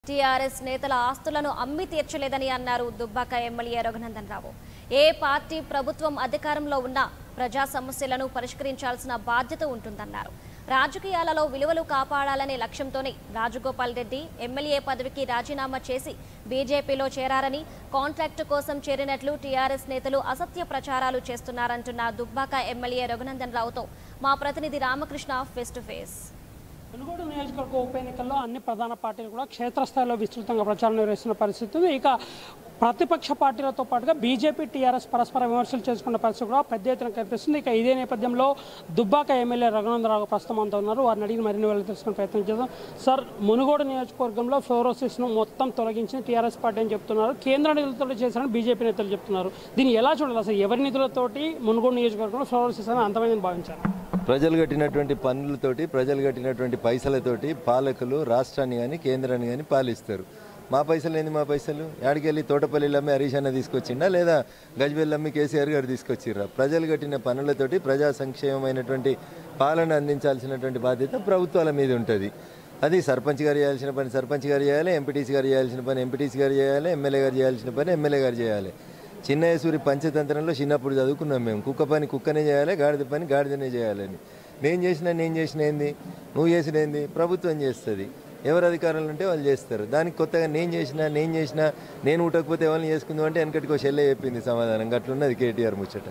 TRS నేతల ఆస్తులను అమ్మి తీర్చలేదని అన్నారు దుబ్బాక ఎమ్మెల్యే రఘునందన్ రావు ఏ పార్టీ ప్రభుత్వం అధికారంలో ఉన్నా ప్రజా సమస్యలను పరిష్కరించాల్సిన బాధ్యత ఉంటుందన్నారు రాజకీయాలలో విలువలు కాపాడాలనే లక్ష్యంతోనే రాజగోపాల్ రెడ్డి ఎమ్మెల్యే పదవికి రాజీనామా చేసి బీజేపీలో చేరారని కాంట్రాక్టు కోసం చేరినట్లు టీఆర్ఎస్ నేతలు అసత్య ప్రచారాలు చేస్తున్నారంటున్న దుబ్బాక ఎమ్మెల్యే రఘునందన్ రావుతో మా ప్రతినిధి Ramakrishna face to face Munugode నియోజకవర్గ ఉప ఎన్నికల్లో అన్ని ప్రధాన పార్టీలు కూడా క్షేత్రస్థాయిలో విస్తృతంగా ప్రచారం నిర్వహిస్తున్న పరిస్థితి ఉంది ఇక ప్రతిపక్ష పార్టీలతో పాటుగా బీజేపీ టీఆర్ఎస్ పరస్పర విమర్శలు చేసుకున్న పరిస్థితి కూడా పెద్ద ఎత్తున కనిపిస్తుంది ఇక ఇదే నేపథ్యంలో దుబ్బాక ఎమ్మెల్యే రఘునందరావు ప్రస్తుతం అంతా ఉన్నారు వారిని అడిగిన మరిన్ని వాళ్ళు తెలుసుకునే ప్రయత్నం చేద్దాం సార్ మునుగోడు నియోజకవర్గంలో ఫ్లోరోసిస్ను మొత్తం తొలగించిన టీఆర్ఎస్ పార్టీ అని చెప్తున్నారు కేంద్ర నిధులతో చేశారని బీజేపీ నేతలు చెప్తున్నారు దీన్ని ఎలా చూడాలి అసలు ఎవరి నిధులతోటి మునుగోడు నియోజకవర్గంలో ఫ్లోరోసిస్ అని అంతమైందని భావించారు ప్రజలు కట్టినటువంటి పన్నులతోటి ప్రజలు కట్టినటువంటి పైసలతోటి పాలకులు రాష్ట్రాన్ని కానీ కేంద్రాన్ని కానీ పాలిస్తారు మా పైసలు ఏంది మా పైసలు యాడికెళ్ళి తోటపల్లిలో అమ్మి హరీష్ అన్న తీసుకొచ్చిండా లేదా గజ్బెల్లి అమ్మి కేసీఆర్ గారు తీసుకొచ్చిర్రా ప్రజలు కట్టిన పన్నులతోటి ప్రజా సంక్షేమమైనటువంటి పాలన అందించాల్సినటువంటి బాధ్యత ప్రభుత్వాల మీద ఉంటుంది అది సర్పంచ్ గారు చేయాల్సిన పని సర్పంచ్ గారు చేయాలి ఎంపీటీసీ గారు చేయాల్సిన పని ఎంపీటీసీ గారు చేయాలి ఎమ్మెల్యే గారు చేయాల్సిన పని ఎమ్మెల్యే గారు చేయాలి చిన్నయసూరి పంచతంత్రంలో చిన్నప్పుడు చదువుకున్నాం మేము కుక్క పని కుక్కనే చేయాలి గాడిద పని గాడిదనే చేయాలని నేను చేసిన నేను చేసిన ఏంది నువ్వు చేసిన ఏంది ప్రభుత్వం చేస్తుంది ఎవరు అధికారంలో ఉంటే వాళ్ళు చేస్తారు దానికి కొత్తగా నేను చేసిన నేను చేసిన నేను ఉట్టకపోతే ఎవరిని చేసుకుందాం అంటే వెనకటికి ఒక చెల్లె చెప్పింది సమాధానం అట్లున్నది కేటీఆర్ ముచ్చట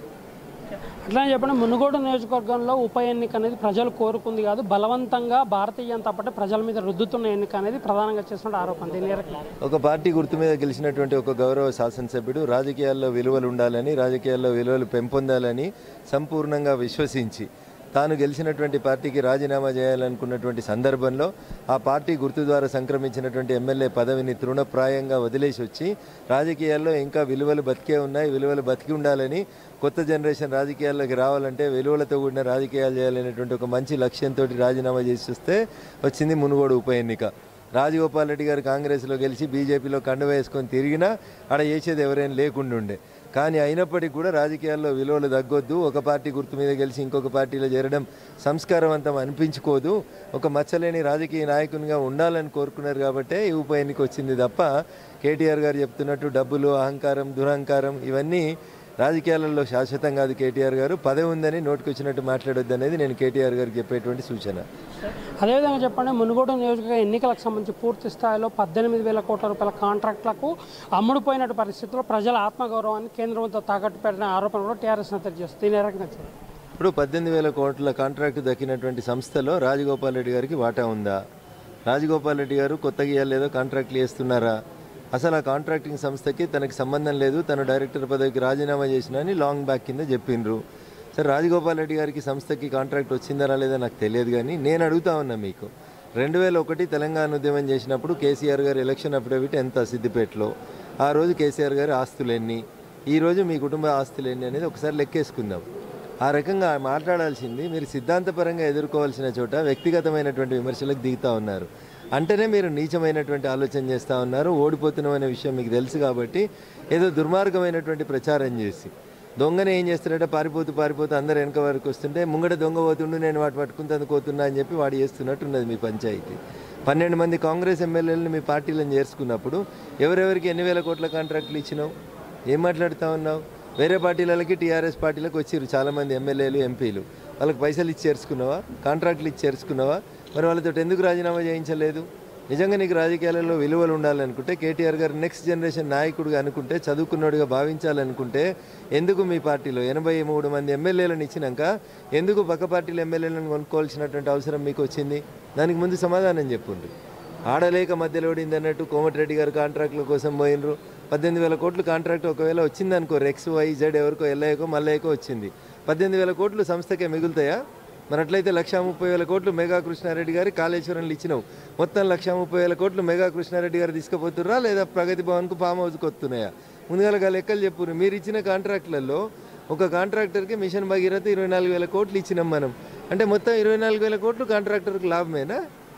అట్లనే చెప్పండి మునుగోడు నియోజకవర్గంలో ఉప ఎన్నిక అనేది ప్రజలు కోరుకుంది కాదు బలవంతంగా భారతీయ జనతా పార్టీ ప్రజల మీద రుద్దుతున్న ఎన్నిక అనేది ప్రధానంగా చేస్తున్న ఆరోపణ దీని మేరకు ఒక పార్టీ గుర్తు మీద గెలిచినటువంటి ఒక గౌరవ శాసనసభ్యుడు రాజకీయాల్లో విలువలు ఉండాలని రాజకీయాల్లో విలువలు పెంపొందాలని సంపూర్ణంగా విశ్వసించి తాను గెలిచినటువంటి పార్టీకి రాజీనామా చేయాలనుకున్నటువంటి సందర్భంలో ఆ పార్టీ గుర్తు ద్వారా సంక్రమించినటువంటి ఎమ్మెల్యే పదవిని తృణప్రాయంగా వదిలేసి వచ్చి రాజకీయాల్లో ఇంకా విలువలు బతికే ఉన్నాయి విలువలు బతికి ఉండాలని కొత్త జనరేషన్ రాజకీయాల్లోకి రావాలంటే విలువలతో కూడిన రాజకీయాలు చేయాలనేటువంటి ఒక మంచి లక్ష్యంతో రాజీనామా చేసి వస్తే వచ్చింది మునుగోడు ఉప ఎన్నిక రాజగోపాల్ రెడ్డి గారు కాంగ్రెస్లో గెలిచి బీజేపీలో కండు వేసుకొని తిరిగినా ఆడ చేసేది ఎవరైనా లేకుండా ఉండే కానీ అయినప్పటికీ కూడా రాజకీయాల్లో విలువలు తగ్గొద్దు ఒక పార్టీ గుర్తు మీద గెలిచి ఇంకొక పార్టీలో చేరడం సంస్కారవంతం అనిపించుకోదు ఒక మచ్చలేని రాజకీయ నాయకునిగా ఉండాలని కోరుకున్నారు కాబట్టే ఈ ఉప ఎన్నిక వచ్చింది తప్ప కేటీఆర్ గారు చెప్తున్నట్టు డబ్బులు అహంకారం దురహంకారం ఇవన్నీ రాజకీయాలలో శాశ్వతం కాదు కేటీఆర్ గారు పదవి ఉందని నోటికొచ్చినట్టు మాట్లాడొద్దు అనేది నేను కేటీఆర్ గారికి చెప్పేటువంటి సూచన అదేవిధంగా చెప్పండి మునుగోడు నియోజకవర్గ ఎన్నికలకు సంబంధించి పూర్తి స్థాయిలో పద్దెనిమిది వేల కోట్ల రూపాయల కాంట్రాక్టులకు అమ్ముడుపోయినట్టు పరిస్థితుల్లో ప్రజల ఆత్మగౌరవాన్ని కేంద్రంతో తాకట్టు పెట్టిన ఆరోపణ కూడా టీఆర్ఎస్ నేతలు చేస్తుంది దీని ఏ రకంగా చూడాలి? ఇప్పుడు పద్దెనిమిది వేల కోట్ల కాంట్రాక్ట్ దక్కినటువంటి సంస్థలో రాజగోపాల్ రెడ్డి గారికి వాటా ఉందా రాజగోపాల్ రెడ్డి గారు కొత్తగా ఇవ్వలేదో కాంట్రాక్ట్లు చేస్తున్నారా అసలు ఆ కాంట్రాక్టింగ్ సంస్థకి తనకి సంబంధం లేదు తను డైరెక్టర్ పదవికి రాజీనామా చేసిన అని లాంగ్ బ్యాక్ కింద చెప్పిండ్రు సరే రాజగోపాల్ రెడ్డి గారికి సంస్థకి కాంట్రాక్ట్ వచ్చిందా లేదో నాకు తెలియదు కానీ నేను అడుగుతా ఉన్నా మీకు రెండు వేల ఒకటి తెలంగాణ ఉద్యమం చేసినప్పుడు కేసీఆర్ గారు ఎలక్షన్ అఫిడవిట్ ఎంత సిద్దిపేటలో ఆ రోజు కేసీఆర్ గారి ఆస్తులు ఎన్ని ఈ రోజు మీ కుటుంబ ఆస్తులు ఎన్ని అనేది ఒకసారి లెక్కేసుకుందాం ఆ రకంగా మాట్లాడాల్సింది మీరు సిద్ధాంతపరంగా ఎదుర్కోవాల్సిన చోట వ్యక్తిగతమైనటువంటి విమర్శలకు దిగుతా ఉన్నారు అంటేనే మీరు నీచమైనటువంటి ఆలోచన చేస్తూ ఉన్నారు ఓడిపోతున్నాం అనే విషయం మీకు తెలుసు కాబట్టి ఏదో దుర్మార్గమైనటువంటి ప్రచారం చేసి దొంగనే ఏం చేస్తాడంటే పారిపోతూ పారిపోతూ అందరు వెనక వరకు వస్తుంటే ముంగడ దొంగ పోతుండు నేను వాటి పట్టుకుంటాను కోతున్నా అని చెప్పి వాడు చేస్తున్నట్టు ఉన్నది మీ పంచాయతీ పన్నెండు మంది కాంగ్రెస్ ఎమ్మెల్యేలను మీ పార్టీలను చేర్చుకున్నప్పుడు ఎవరెవరికి ఎన్ని వేల కోట్ల కాంట్రాక్టులు ఇచ్చినావు ఏం మాట్లాడుతూ ఉన్నావు వేరే పార్టీలకి టీఆర్ఎస్ పార్టీలకు వచ్చిర్రు చాలామంది ఎమ్మెల్యేలు ఎంపీలు వాళ్ళకి పైసలు ఇచ్చి చేర్చుకున్నావా కాంట్రాక్టులు ఇచ్చి చేర్చుకున్నావా మరి వాళ్ళతో ఎందుకు రాజీనామా చేయించలేదు నిజంగా నీకు రాజకీయాలలో విలువలు ఉండాలనుకుంటే కేటీఆర్ గారు నెక్స్ట్ జనరేషన్ నాయకుడిగా అనుకుంటే చదువుకున్నోడిగా భావించాలనుకుంటే ఎందుకు మీ పార్టీలో ఎనభై మూడు మంది ఎమ్మెల్యేలను ఇచ్చినాక ఎందుకు పక్క పార్టీల ఎమ్మెల్యేలను కొనుక్కోవాల్సినటువంటి అవసరం మీకు వచ్చింది దానికి ముందు సమాధానం చెప్పుండ్రి ఆడలేక మధ్యలో ఓడింది అన్నట్టు కోమటిరెడ్డి గారు కాంట్రాక్టుల కోసం పోయినరు పద్దెనిమిది వేల కోట్లు కాంట్రాక్ట్ ఒకవేళ వచ్చిందనుకో రెక్స్ వై జెడ్ ఎవరికో ఎల్ఐకో మల్లయ్యకో వచ్చింది పద్దెనిమిది వేల కోట్లు సంస్థకే మిగులుతాయా మరి అట్లయితే లక్షా ముప్పై వేల కోట్లు మెగా కృష్ణారెడ్డి గారి కాళేశ్వరంలో ఇచ్చినావు మొత్తం లక్షా ముప్పై వేల కోట్లు మెగా కృష్ణారెడ్డి గారు తీసుకుపోతుర్రా లేదా ప్రగతి భవన్కు ఫామ్ హౌస్కి వస్తున్నాయా ముందుగా లెక్కలు చెప్పురు మీరు ఇచ్చిన కాంట్రాక్టులలో ఒక కాంట్రాక్టర్కి మిషన్ భగీరథ ఇరవై నాలుగు వేల కోట్లు ఇచ్చినాం మనం అంటే మొత్తం ఇరవై నాలుగు వేల కోట్లు కాంట్రాక్టర్కి లాభమేనా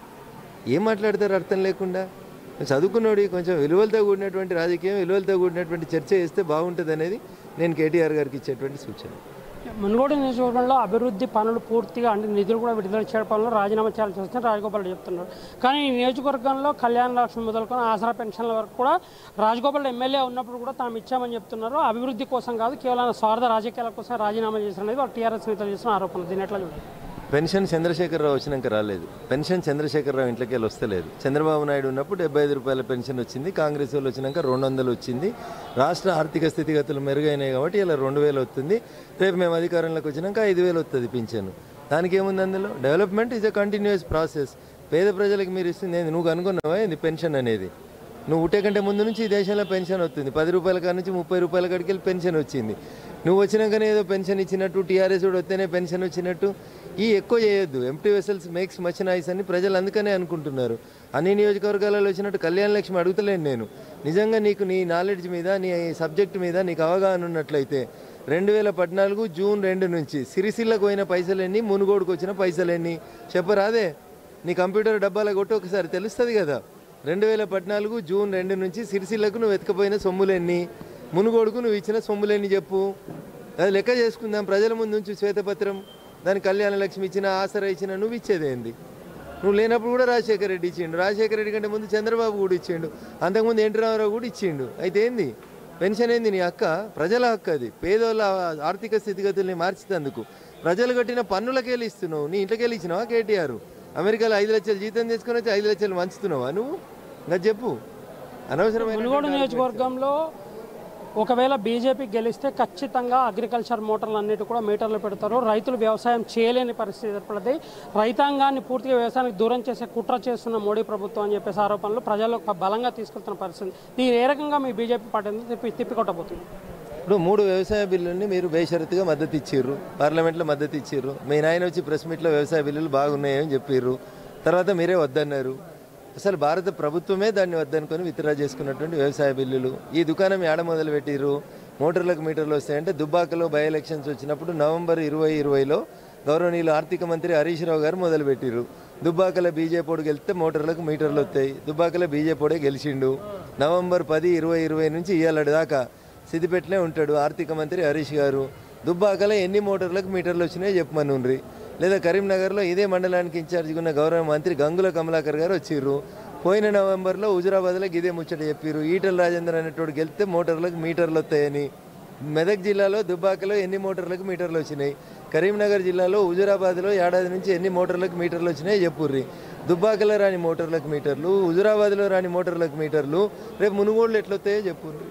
ఏం మాట్లాడతారు అర్థం లేకుండా చదువుకున్నోడి కొంచెం విలువలతో కూడినటువంటి రాజకీయం విలువలతో కూడినటువంటి చర్చ చేస్తే బాగుంటుంది అనేది నేను కేటీఆర్ గారికి ఇచ్చేటువంటి సూచన మునుగోడు నియోజకవర్గంలో అభివృద్ధి పనులు పూర్తిగా అంటే నిధులు కూడా విడుదల చేయడంలో రాజీనామా చేయాల్సి వస్తుంది రాజగోపాల్ రెడ్డి చెప్తున్నారు కానీ ఈ నియోజకవర్గంలో కళ్యాణ లక్ష్మి మొదలుకొని ఆసరా పెన్షన్ల వరకు కూడా రాజగోపాల్ రెడ్డి ఎమ్మెల్యే ఉన్నప్పుడు కూడా తాము ఇచ్చామని చెప్తున్నారు అభివృద్ధి కోసం కాదు కేవలం స్వార్థ రాజకీయాల కోసం రాజీనామా చేసినది వాళ్ళు టీఆర్ఎస్ నేతలు చేసిన ఆరోపణలు దీని ఎట్లా చూడాలి పెన్షన్ చంద్రశేఖరరావు వచ్చినాక రాలేదు పెన్షన్ చంద్రశేఖరరావు ఇంట్లోకి వెళ్ళి వస్తలేదు చంద్రబాబు నాయుడు ఉన్నప్పుడు డెబ్బై ఐదు రూపాయల పెన్షన్ వచ్చింది కాంగ్రెస్ వాళ్ళు వచ్చినాక రెండు వందలు వచ్చింది రాష్ట్ర ఆర్థిక స్థితిగతులు మెరుగైనాయి కాబట్టి ఇలా రెండు వేలు వస్తుంది రేపు మేము అధికారంలోకి వచ్చినాక ఐదు వేలు వస్తుంది పింఛన్ దానికి ఏముంది అందులో development is a continuous process పేద ప్రజలకు మీరు ఇస్తుంది ఏంది నువ్వు అనుకున్నావా ఏంది పెన్షన్ అనేది నువ్వు ఉట్టే కంటే ముందు నుంచి ఈ దేశంలో పెన్షన్ వస్తుంది పది రూపాయల కాడ నుంచి ముప్పై రూపాయల కాడికి వెళ్ళి పెన్షన్ వచ్చింది నువ్వు వచ్చినాకనే ఏదో పెన్షన్ ఇచ్చినట్టు టీఆర్ఎస్ కూడా వస్తేనే పెన్షన్ వచ్చినట్టు ఈ ఎక్కువ చేయొద్దు empty vessels makes much noise అని ప్రజలు అందుకనే అనుకుంటున్నారు అన్ని నియోజకవర్గాలలో వచ్చినట్టు కళ్యాణ లక్ష్మి అడుగుతలేను నేను నిజంగా నీకు నీ నాలెడ్జ్ మీద నీ సబ్జెక్ట్ మీద నీకు అవగాహన ఉన్నట్లయితే రెండు వేల పద్నాలుగు జూన్ రెండు నుంచి సిరిసిల్లకు పోయిన పైసలెన్ని మునుగోడుకు వచ్చిన పైసలెన్ని చెప్పరాదే నీ కంప్యూటర్ డబ్బాలో కొట్టి ఒకసారి తెలుస్తుంది కదా రెండు వేల పద్నాలుగు జూన్ రెండు నుంచి సిరిసిల్లకు నువ్వు వెతకపోయిన సొమ్ములెన్ని మునుగోడుకు నువ్వు ఇచ్చిన సొమ్ములెన్ని చెప్పు అది లెక్క చేసుకుందాం ప్రజల ముందు నుంచి శ్వేతపత్రం దాని కళ్యాణ లక్ష్మి ఇచ్చిన ఆసరా ఇచ్చిన నువ్వు ఇచ్చేదేంది నువ్వు లేనప్పుడు కూడా రాజశేఖర రెడ్డి ఇచ్చిండు రాజశేఖర రెడ్డి కంటే ముందు చంద్రబాబు కూడా ఇచ్చిండు అంతకుముందు ఎన్టీ రామారావు కూడా ఇచ్చిండు అయితే ఏంది పెన్షన్ ఏంది నీ హక్క ప్రజల హక్కు అది పేదోళ్ళ ఆర్థిక స్థితిగతుల్ని మార్చినందుకు ప్రజలు కట్టిన పన్నులకెళ్ళి ఇస్తున్నావు నీ ఇంట్లోకెళ్ళి ఇచ్చినావా కేటీఆర్ అమెరికాలో ఐదు లక్షలు జీతం తీసుకొని వచ్చి ఐదు లక్షలు వంచుతున్నావా నువ్వు ఇంకా చెప్పు అనవసరమైన మునుగోడు నియోజకవర్గంలో ఒకవేళ బీజేపీ గెలిస్తే ఖచ్చితంగా అగ్రికల్చర్ మోటార్లు అన్నిటి కూడా మీటర్లు పెడతారు రైతులు వ్యవసాయం చేయలేని పరిస్థితి ఏర్పడుతుంది రైతాంగాన్ని పూర్తిగా వ్యవసాయానికి దూరం చేసే కుట్ర చేస్తున్న మోడీ ప్రభుత్వం అని చెప్పేసి ఆరోపణలు ప్రజల్లో ఒక బలంగా తీసుకెళ్తున్న పరిస్థితి దీని ఏ రకంగా మీ బీజేపీ పార్టీ తిప్పి తిప్పికొట్టబోతుంది ఇప్పుడు మూడు వ్యవసాయ బిల్లుల్ని మీరు బేషరతుగా మద్దతు ఇచ్చిర్రు పార్లమెంట్లో మద్దతు ఇచ్చిర్రు మీ నాయన వచ్చి ప్రెస్ మీట్లో వ్యవసాయ బిల్లులు బాగున్నాయని చెప్పిర్రు తర్వాత మీరే వద్దన్నారు అసలు భారత ప్రభుత్వమే దాన్ని వద్దనుకొని విత్డ్రా చేసుకున్నటువంటి వ్యవసాయ బిల్లులు ఈ దుకాణం ఏడ మొదలు పెట్టిర్రు మోటార్లకు మీటర్లు వస్తాయంటే దుబ్బాకలో బై ఎలక్షన్స్ వచ్చినప్పుడు నవంబర్ ఇరవై ఇరవైలో గౌరవనీయులు ఆర్థిక మంత్రి హరీష్ రావు గారు మొదలు పెట్టిర్రు దుబ్బాకల బీజేపీడు గెలిస్తే మోటార్లకు మీటర్లు వస్తాయి దుబ్బాకల బీజేపీడే గెలిచిండు నవంబర్ పది ఇరవై ఇరవై నుంచి ఇయ్యాలడు దాకా సిద్దిపేటనే ఉంటాడు ఆర్థిక మంత్రి హరీష్ గారు దుబ్బాకలో ఎన్ని మోటార్లకు మీటర్లు వచ్చినాయో చెప్పమనుండ్రి లేదా కరీంనగర్లో ఇదే మండలానికి ఇన్ఛార్జిగా ఉన్న గౌరవ మంత్రి గంగుల కమలాకర్ గారు వచ్చిర్రు పోయిన నవంబర్లో హుజురాబాద్లో ఇదే ముచ్చట చెప్పిర్రు ఈటల రాజేందర్ అనేటోడు గెలిస్తే మోటార్లకు మీటర్లు వస్తాయని మెదక్ జిల్లాలో దుబ్బాకలో ఎన్ని మోటార్లకు మీటర్లు వచ్చినాయి కరీంనగర్ జిల్లాలో హుజురాబాద్లో ఏడాది నుంచి ఎన్ని మోటార్లకు మీటర్లు వచ్చినాయి చెప్పుర్రి దుబ్బాకలో రాని మోటార్లకు మీటర్లు హుజురాబాద్లో రాని మోటార్లకు మీటర్లు రేపు మునుగోళ్ళు ఎట్లొస్తాయో చెప్పుర్రి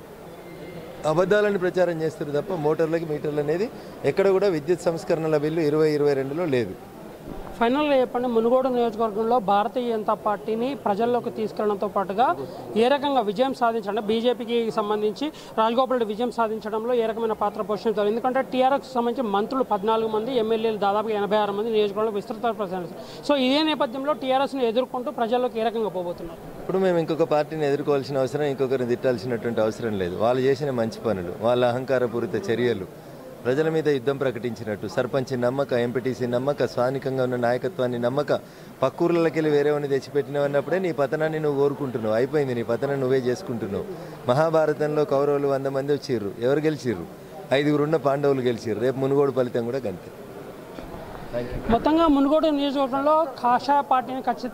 అబద్ధాలను ప్రచారం చేస్తారు తప్ప మోటార్లకి మీటర్లు అనేది ఎక్కడ కూడా విద్యుత్ సంస్కరణల బిల్లు ఇరవై ఇరవై రెండులో లేదు ఫైనల్గా చెప్పండి మునుగోడు నియోజకవర్గంలో భారతీయ జనతా పార్టీని ప్రజల్లోకి తీసుకెళ్లడంతో పాటుగా ఏ రకంగా విజయం సాధించడం బీజేపీకి సంబంధించి రాజగోపాల్ రెడ్డి విజయం సాధించడంలో ఏ రకమైన పాత్ర పోషించారు ఎందుకంటే టీఆర్ఎస్ సంబంధించి మంత్రులు పద్నాలుగు మంది ఎమ్మెల్యేలు దాదాపు ఎనభై ఆరు మంది నియోజకవర్గంలో విస్తృత ప్రచారం సో ఇదే నేపథ్యంలో టీఆర్ఎస్ని ఎదుర్కొంటూ ప్రజల్లోకి ఏ రకంగా పోబోతున్నారు ఇప్పుడు మేము ఇంకొక పార్టీని ఎదుర్కోవాల్సిన అవసరం ఇంకొకరిని తిట్టాల్సినటువంటి అవసరం లేదు వాళ్ళు చేసిన మంచి పనులు వాళ్ళ అహంకారపూరిత చర్యలు ప్రజల మీద యుద్ధం ప్రకటించినట్టు సర్పంచ్ నమ్మక ఎంపీటీసీ నమ్మక స్థానికంగా ఉన్న నాయకత్వాన్ని నమ్మక పక్కూర్లకి వెళ్ళి వేరే వాడిని తెచ్చిపెట్టినవన్నప్పుడే నీ పతనాన్ని నువ్వు కోరుకుంటున్నావు అయిపోయింది నీ పతనం నువ్వే చేసుకుంటున్నావు మహాభారతంలో కౌరవులు వంద మంది వచ్చిర్రు ఎవరు గెలిచిర్రు ఐదుగురున్న పాండవులు గెలిచిర్రు రేపు మునుగోడు ఫలితం కూడా గంతే మొత్తంగా మునుగోడు నియోజకవర్గంలో కాషాయ పార్టీని ఖచ్చితంగా